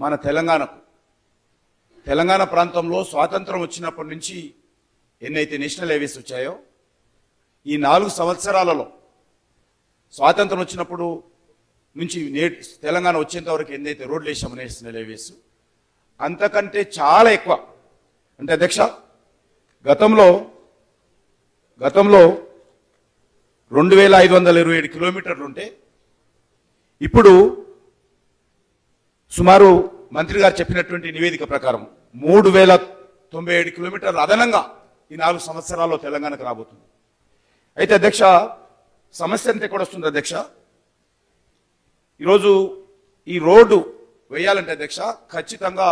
మన తెలంగాణకు తెలంగాణ ప్రాంతంలో స్వాతంత్రం వచ్చినప్పటి నుంచి ఎన్నైతే నేషనల్ హైవేస్ వచ్చాయో ఈ నాలుగు సంవత్సరాలలో స్వాతంత్రం వచ్చినప్పుడు నుంచి నే తెలంగాణ వచ్చేంత వరకు ఎన్నైతే రోడ్లు వేసామో నేషనల్ హైవేస్ అంతకంటే చాలా ఎక్కువ అంటే అధ్యక్ష గతంలో గతంలో రెండు వేల ఐదు వందల ఇరవై ఏడు కిలోమీటర్లు ఉంటే ఇప్పుడు సుమారు మంత్రి గారు చెప్పినటువంటి నివేదిక ప్రకారం మూడు వేల తొంభై ఏడు కిలోమీటర్లు అదనంగా ఈ నాలుగు సంవత్సరాల్లో తెలంగాణకు రాబోతుంది అయితే అధ్యక్ష సమస్య ఎంత ఎక్కడ వస్తుంది అధ్యక్ష ఈరోజు ఈ రోడ్డు వేయాలంటే అధ్యక్ష ఖచ్చితంగా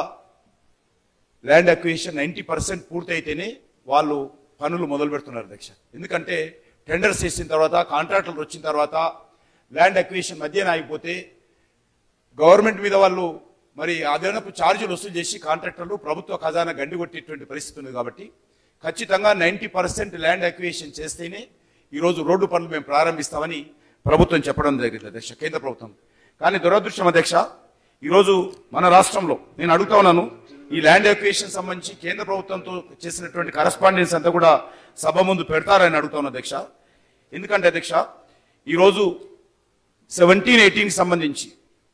ల్యాండ్ అక్విజిషన్ నైంటీ పర్సెంట్ పూర్తయితేనే వాళ్ళు పనులు మొదలు పెడుతున్నారు అధ్యక్ష ఎందుకంటే టెండర్స్ చేసిన తర్వాత కాంట్రాక్టర్లు వచ్చిన తర్వాత ల్యాండ్ అక్విజిషన్ మధ్యన ఆగిపోతే గవర్నమెంట్ మీద వాళ్ళు మరి అదనపు ఛార్జీలు వసూలు చేసి కాంట్రాక్టర్లు ప్రభుత్వ ఖజానా గండి కొట్టేటువంటి పరిస్థితి ఉంది కాబట్టి ఖచ్చితంగా నైంటీ పర్సెంట్ ల్యాండ్ అక్విజిషన్ చేస్తేనే ఈరోజు రోడ్డు పనులు మేము ప్రారంభిస్తామని ప్రభుత్వం చెప్పడం జరిగింది అధ్యక్ష కేంద్ర ప్రభుత్వం కానీ దురదృష్టం అధ్యక్ష ఈరోజు మన రాష్ట్రంలో నేను అడుగుతా ఉన్నాను ఈ ల్యాండ్ అక్విజిషన్ సంబంధించి కేంద్ర ప్రభుత్వంతో చేసినటువంటి కరస్పాండెన్స్ అంతా కూడా సభ ముందు పెడతారని అడుగుతా ఉన్నాను అధ్యక్ష ఎందుకంటే అధ్యక్ష ఈరోజు సెవెంటీన్ ఎయిటీన్కి సంబంధించి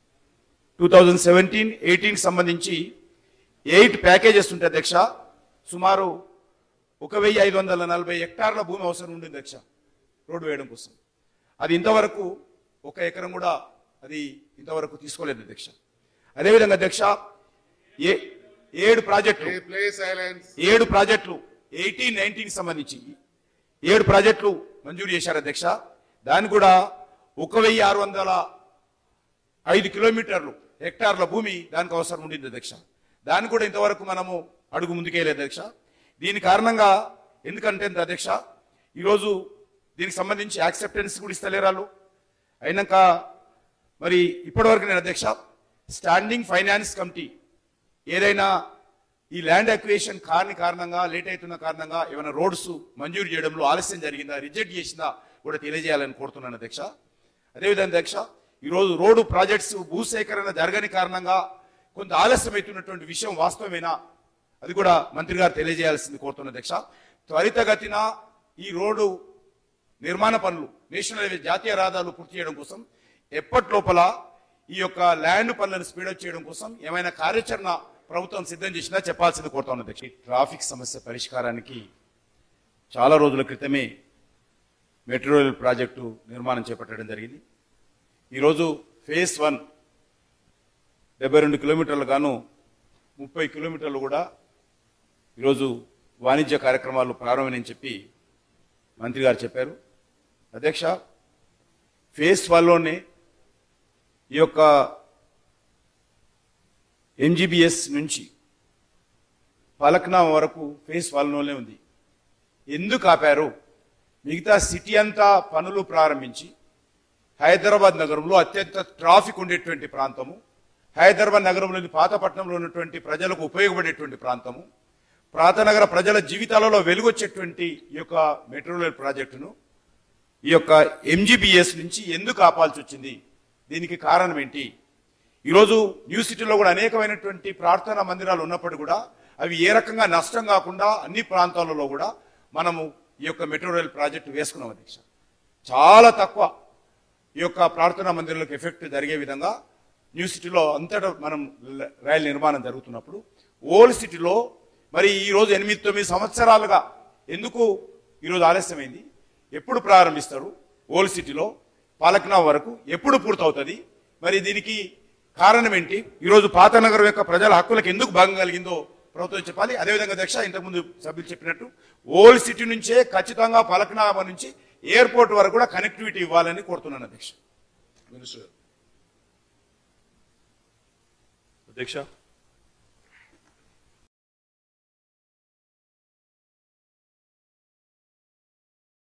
టూ థౌజండ్ సెవెంటీన్ ఎయిటీన్కి సంబంధించి ఎయిట్ ప్యాకేజెస్ ఉంటాయి అధ్యక్ష సుమారు ఒక వెయ్యి ఐదు వందల నలభై హెక్టార్ల భూమి అవసరం ఉంటుంది అధ్యక్ష రోడ్డు వేయడం కోసం అది ఇంతవరకు ఒక ఎకరం కూడా అది ఇంతవరకు తీసుకోలేదు అధ్యక్ష అదేవిధంగా అధ్యక్ష ఏ ఏడు ప్రాజెక్టులు ప్లే సైలెన్స్ ఏడు ప్రాజెక్టులు ఎయిటీన్ నైన్టీన్ సంబంధించి ఏడు ప్రాజెక్టులు మంజూరు చేశారు అధ్యక్ష దాన్ని కూడా ఒక వెయ్యి ఆరు వందల ఐదు కిలోమీటర్లు హెక్టార్ల భూమి దానికి అవసరం ఉండింది అధ్యక్ష దాన్ని కూడా ఇంతవరకు మనము అడుగు ముందుకేయలేదు అధ్యక్ష దీని కారణంగా ఎందుకంటే ఇంత అధ్యక్ష ఈరోజు దీనికి సంబంధించి యాక్సెప్టెన్స్ కూడా ఇస్తలేరు వాళ్ళు అయినాక మరి ఇప్పటివరకు నేను అధ్యక్ష స్టాండింగ్ ఫైనాన్స్ కమిటీ ఏదైనా ఈ ల్యాండ్ అక్విజిషన్ కాని కారణంగా లేట్ అవుతున్న కారణంగా ఏమైనా రోడ్స్ మంజూరు చేయడంలో ఆలస్యం జరిగిందా రిజెక్ట్ చేసిందా కూడా తెలియజేయాలని కోరుతున్నాను అధ్యక్ష అదేవిధంగా అధ్యక్ష ఈరోజు రోడ్డు ప్రాజెక్ట్స్ భూసేకరణ జరగని కారణంగా కొంత ఆలస్యం అవుతున్నటువంటి విషయం వాస్తవమేనా అది కూడా మంత్రి గారు తెలియజేయాల్సింది కోరుతున్న అధ్యక్ష త్వరితగతిన ఈ రోడ్డు నిర్మాణ పనులు నేషనల్ హైవే జాతీయ రహదారులు పూర్తి చేయడం కోసం ఎప్పటి లోపల ఈ యొక్క ల్యాండ్ పనులను స్పీడప్ చేయడం కోసం ఏమైనా కార్యాచరణ ప్రభుత్వం సిద్ధం చేసినా చెప్పాల్సింది కోరుతా ఉన్నది అధ్యక్ష. ఈ ట్రాఫిక్ సమస్య పరిష్కారానికి చాలా రోజుల క్రితమే మెట్రో రైల్ ప్రాజెక్టు నిర్మాణం చేపట్టడం జరిగింది ఈరోజు ఫేజ్ వన్ డెబ్బై రెండు కిలోమీటర్లు గాను ముప్పై కిలోమీటర్లు కూడా ఈరోజు వాణిజ్య కార్యక్రమాలు ప్రారంభమని చెప్పి మంత్రి గారు చెప్పారు అధ్యక్ష ఫేస్ వన్లోనే ఈ యొక్క ఎంజీబీఎస్ నుంచి పలక్నా వరకు ఫేస్ వన్లోనే ఉంది ఎందుకు ఆపారు మిగతా సిటీ అంతా పనులు ప్రారంభించి హైదరాబాద్ నగరంలో అత్యంత ట్రాఫిక్ ఉండేటువంటి ప్రాంతము హైదరాబాద్ నగరంలోని పాతపట్నంలో ఉన్నటువంటి ప్రజలకు ఉపయోగపడేటువంటి ప్రాంతము ప్రాతనగర ప్రజల జీవితాలలో వెలుగొచ్చేటువంటి ఈ యొక్క మెట్రో రైల్ ప్రాజెక్టును ఈ యొక్క ఎంజీబీఎస్ నుంచి ఎందుకు ఆపాల్సి వచ్చింది దీనికి కారణం ఏంటి ఈరోజు న్యూ సిటీలో కూడా అనేకమైనటువంటి ప్రార్థనా మందిరాలు ఉన్నప్పటికీ కూడా అవి ఏ రకంగా నష్టం కాకుండా అన్ని ప్రాంతాలలో కూడా మనము ఈ యొక్క మెట్రో రైల్ ప్రాజెక్టు వేసుకున్నాం అధ్యక్ష చాలా తక్కువ ఈ యొక్క ప్రార్థనా మందిరాలకు ఎఫెక్ట్ జరిగే విధంగా న్యూ సిటీలో అంతటా మనం ల- రైలు నిర్మాణం జరుగుతున్నప్పుడు ఓల్డ్ సిటీలో మరి ఈ రోజు ఎనిమిది తొమ్మిది సంవత్సరాలుగా ఎందుకు ఈరోజు ఆలస్యమైంది ఎప్పుడు ప్రారంభిస్తారు ఓల్డ్ సిటీలో పాలక్నా వరకు ఎప్పుడు పూర్తవుతుంది మరి దీనికి కారణం ఏంటి ఈరోజు పాత నగరం యొక్క ప్రజల హక్కులకు ఎందుకు భాగం కలిగిందో ప్రభుత్వం చెప్పాలి అదేవిధంగా అధ్యక్ష ఇంతకుముందు సభ్యులు చెప్పినట్టు ఓల్డ్ సిటీ నుంచే ఖచ్చితంగా పలక్నామా నుంచి ఎయిర్పోర్ట్ వరకు కూడా కనెక్టివిటీ ఇవ్వాలని కోరుతున్నాను అధ్యక్ష మినిస్టర్ అధ్యక్ష